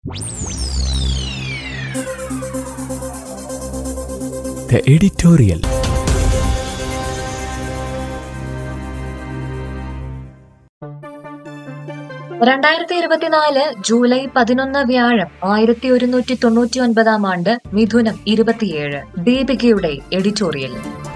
The editorial. രണ്ടായിരത്തി ഇരുപത്തിനാല് July പതിനൊന്ന് വ്യാഴം ആയിരത്തി ഒരുന്നൂറ്റി തൊണ്ണൂറ്റി ഒൻപതാം ആണ്ട് മിഥുനം ഇരുപത്തിയേഴ് ദീപികയുടെ എഡിറ്റോറിയൽ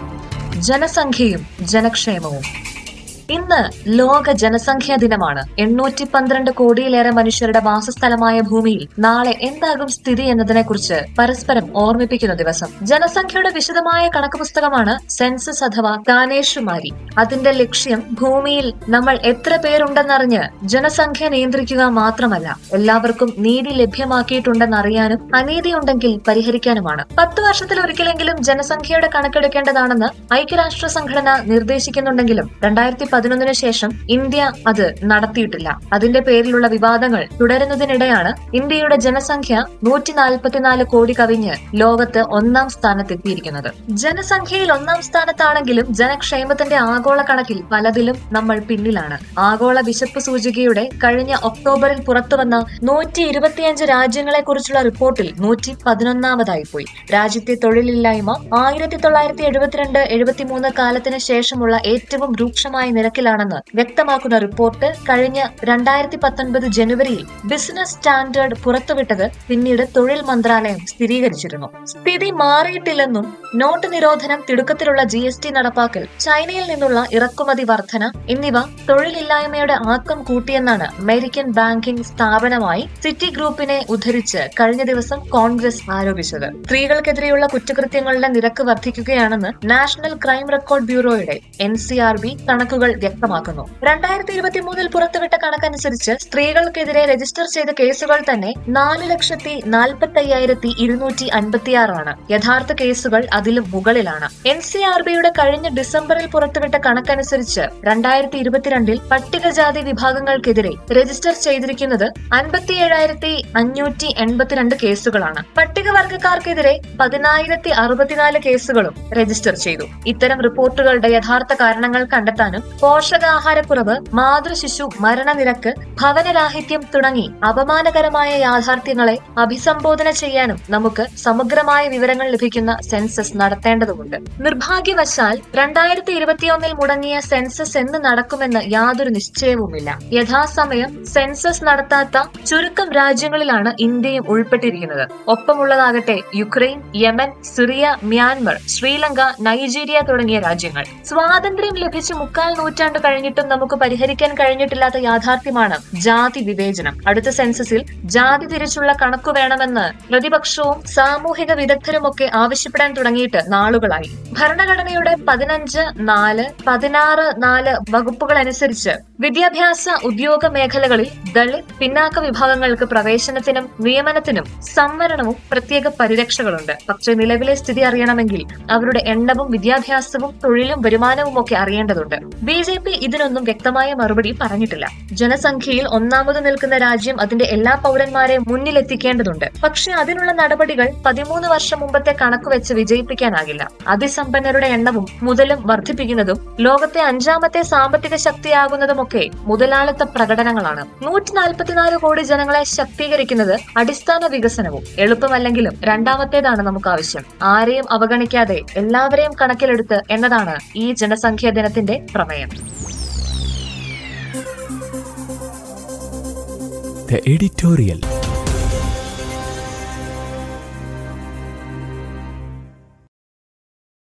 ജനസംഖ്യയും ജനക്ഷേമവും ഇന്ന് ലോക ജനസംഖ്യാ ദിനമാണ് എണ്ണൂറ്റി പന്ത്രണ്ട് കോടിയിലേറെ മനുഷ്യരുടെ വാസസ്ഥലമായ ഭൂമിയിൽ നാളെ എന്താകും സ്ഥിതി എന്നതിനെക്കുറിച്ച് പരസ്പരം ഓർമ്മിപ്പിക്കുന്ന ദിവസം ജനസംഖ്യയുടെ വിശദമായ കണക്ക് പുസ്തകമാണ് സെൻസസ് അഥവാ കാനേഷുമാരി അതിന്റെ ലക്ഷ്യം ഭൂമിയിൽ നമ്മൾ എത്ര പേരുണ്ടെന്നറിഞ്ഞ് ജനസംഖ്യ നിയന്ത്രിക്കുക മാത്രമല്ല എല്ലാവർക്കും നീതി ലഭ്യമാക്കിയിട്ടുണ്ടെന്നറിയാനും അനീതിയുണ്ടെങ്കിൽ പരിഹരിക്കാനുമാണ് പത്ത് വർഷത്തിൽ ഒരിക്കലെങ്കിലും ജനസംഖ്യയുടെ കണക്കെടുക്കേണ്ടതാണെന്ന് ഐക്യരാഷ്ട്ര സംഘടന നിർദ്ദേശിക്കുന്നുണ്ടെങ്കിലും രണ്ടായിരത്തി പതിനൊന്നിന് ശേഷം ഇന്ത്യ അത് നടത്തിയിട്ടില്ല അതിന്റെ പേരിലുള്ള വിവാദങ്ങൾ തുടരുന്നതിനിടെയാണ് ഇന്ത്യയുടെ ജനസംഖ്യ നൂറ്റി നാൽപ്പത്തിനാല് കോടി കവിഞ്ഞ് ലോകത്ത് ഒന്നാം സ്ഥാനത്തെത്തിയിരിക്കുന്നത് ജനസംഖ്യയിൽ ഒന്നാം സ്ഥാനത്താണെങ്കിലും ജനക്ഷേമത്തിന്റെ ആഗോള കണക്കിൽ പലതിലും നമ്മൾ പിന്നിലാണ് ആഗോള വിശപ്പ് സൂചികയുടെ കഴിഞ്ഞ ഒക്ടോബറിൽ പുറത്തുവന്ന നൂറ്റി ഇരുപത്തിയഞ്ച് രാജ്യങ്ങളെ കുറിച്ചുള്ള റിപ്പോർട്ടിൽ നൂറ്റി പതിനൊന്നാമതായി പോയി രാജ്യത്തെ തൊഴിലില്ലായ്മ ആയിരത്തി തൊള്ളായിരത്തി എഴുപത്തിരണ്ട് എഴുപത്തിമൂന്ന് കാലത്തിന് ശേഷമുള്ള ഏറ്റവും രൂക്ഷമായ നിരക്കിലാണെന്ന് വ്യക്തമാക്കുന്ന റിപ്പോർട്ട് കഴിഞ്ഞ രണ്ടായിരത്തി പത്തൊൻപത് ജനുവരിയിൽ ബിസിനസ് സ്റ്റാൻഡേർഡ് പുറത്തുവിട്ടത് പിന്നീട് തൊഴിൽ മന്ത്രാലയം സ്ഥിരീകരിച്ചിരുന്നു സ്ഥിതി മാറിയിട്ടില്ലെന്നും നോട്ട് നിരോധനം തിടുക്കത്തിലുള്ള ജി എസ് ടി നടപ്പാക്കൽ ചൈനയിൽ നിന്നുള്ള ഇറക്കുമതി വർധന എന്നിവ തൊഴിലില്ലായ്മയുടെ ആക്കം കൂട്ടിയെന്നാണ് അമേരിക്കൻ ബാങ്കിംഗ് സ്ഥാപനമായി സിറ്റി ഗ്രൂപ്പിനെ ഉദ്ധരിച്ച് കഴിഞ്ഞ ദിവസം കോൺഗ്രസ് ആരോപിച്ചത് സ്ത്രീകൾക്കെതിരെയുള്ള കുറ്റകൃത്യങ്ങളുടെ നിരക്ക് വർദ്ധിക്കുകയാണെന്ന് നാഷണൽ ക്രൈം റെക്കോർഡ് ബ്യൂറോയുടെ എൻ സി ആർ ബി കണക്കുകൾ വ്യക്തമാക്കുന്നു രണ്ടായിരത്തി ഇരുപത്തി മൂന്നിൽ പുറത്തുവിട്ട കണക്കനുസരിച്ച് സ്ത്രീകൾക്കെതിരെ രജിസ്റ്റർ ചെയ്ത കേസുകൾ തന്നെ നാല് ലക്ഷത്തി നാൽപ്പത്തി അയ്യായിരത്തി ഇരുന്നൂറ്റി അൻപത്തിയാറാണ് യഥാർത്ഥ കേസുകൾ അതിലും മുകളിലാണ് എൻ സി ആർ ബിയുടെ കഴിഞ്ഞ ഡിസംബറിൽ പുറത്തുവിട്ട കണക്കനുസരിച്ച് രണ്ടായിരത്തി ഇരുപത്തിരണ്ടിൽ പട്ടികജാതി വിഭാഗങ്ങൾക്കെതിരെ രജിസ്റ്റർ ചെയ്തിരിക്കുന്നത് അൻപത്തിയേഴായിരത്തി അഞ്ഞൂറ്റി എൺപത്തിരണ്ട് കേസുകളാണ് പട്ടികവർഗക്കാർക്കെതിരെ പതിനായിരത്തി അറുപത്തിനാല് കേസുകളും രജിസ്റ്റർ ചെയ്തു ഇത്തരം റിപ്പോർട്ടുകളുടെ യഥാർത്ഥ കാരണങ്ങൾ കണ്ടെത്താനും പോഷകാഹാരക്കുറവ് മാതൃശിശു മരണനിരക്ക് ഭവനരാഹിത്യം തുടങ്ങി അപമാനകരമായ യാഥാർത്ഥ്യങ്ങളെ അഭിസംബോധന ചെയ്യാനും നമുക്ക് സമഗ്രമായ വിവരങ്ങൾ ലഭിക്കുന്ന സെൻസസ് നടത്തേണ്ടതുണ്ട് നിർഭാഗ്യവശാൽ രണ്ടായിരത്തി ഇരുപത്തിയൊന്നിൽ മുടങ്ങിയ സെൻസസ് എന്ന് നടക്കുമെന്ന് യാതൊരു നിശ്ചയവുമില്ല യഥാസമയം സെൻസസ് നടത്താത്ത ചുരുക്കം രാജ്യങ്ങളിലാണ് ഇന്ത്യയും ഉൾപ്പെട്ടിരിക്കുന്നത് ഒപ്പമുള്ളതാകട്ടെ Ukraine Yemen Syria Myanmar Sri Lanka Nigeria തുടങ്ങിയ രാജ്യങ്ങൾ സ്വാതന്ത്ര്യം ലഭിച്ച് മുക്കാൽ നൂറ്റാണ്ട് കഴിഞ്ഞിട്ടും നമുക്ക് പരിഹരിക്കാൻ കഴിഞ്ഞിട്ടില്ലാത്ത യാഥാർത്ഥ്യമാണ് ജാതി വിവേചനം അടുത്ത സെൻസസിൽ ജാതി തിരിച്ചുള്ള കണക്കു വേണമെന്ന് പ്രതിപക്ഷവും സാമൂഹിക വിദഗ്ധരുമൊക്കെ ആവശ്യപ്പെടാൻ തുടങ്ങിയിട്ട് നാളുകളായി ഭരണഘടനയുടെ പതിനഞ്ച് നാല് പതിനാറ് നാല് വകുപ്പുകൾ അനുസരിച്ച് വിദ്യാഭ്യാസ ഉദ്യോഗ മേഖലകളിൽ ദളിത് പിന്നാക്ക വിഭാഗങ്ങൾക്ക് പ്രവേശനത്തിനും നിയമനത്തിനും സംവരണവും പ്രത്യേക പരിരക്ഷകളുണ്ട് പക്ഷെ നിലവിലെ സ്ഥിതി അറിയണമെങ്കിൽ അവരുടെ എണ്ണവും വിദ്യാഭ്യാസവും തൊഴിലും വരുമാനവും ഒക്കെ അറിയേണ്ടതുണ്ട് ബി ജെ പി ഇതിനൊന്നും വ്യക്തമായ മറുപടി പറഞ്ഞിട്ടില്ല ജനസംഖ്യയിൽ ഒന്നാമത് നിൽക്കുന്ന രാജ്യം അതിന്റെ എല്ലാ പൗരന്മാരെയും മുന്നിലെത്തിക്കേണ്ടതുണ്ട് പക്ഷെ അതിനുള്ള നടപടികൾ പതിമൂന്ന് വർഷം മുമ്പത്തെ കണക്ക് വെച്ച് വിജയിപ്പിക്കാനാകില്ല അതിസമ്പന്നരുടെ എണ്ണവും മുതലും വർദ്ധിപ്പിക്കുന്നതും ലോകത്തെ അഞ്ചാമത്തെ സാമ്പത്തിക ശക്തിയാകുന്നതുമൊക്കെ മുതലാളിത്ത പ്രകടനങ്ങളാണ് നൂറ്റി നാൽപ്പത്തിനാല് കോടി ജനങ്ങളെ ശക്തീകരിക്കുന്നത് അടിസ്ഥാന വികസനവും എളുപ്പമല്ലെങ്കിലും രണ്ടാമത്തേതാണ് നമുക്ക് ആവശ്യം ആരെയും അവഗണിക്കാതെ എല്ലാവരെയും കണക്കിലെടുത്ത് എന്നതാണ് ഈ ജനസംഖ്യാ ദിനത്തിന്റെ പ്രമേയം The editorial.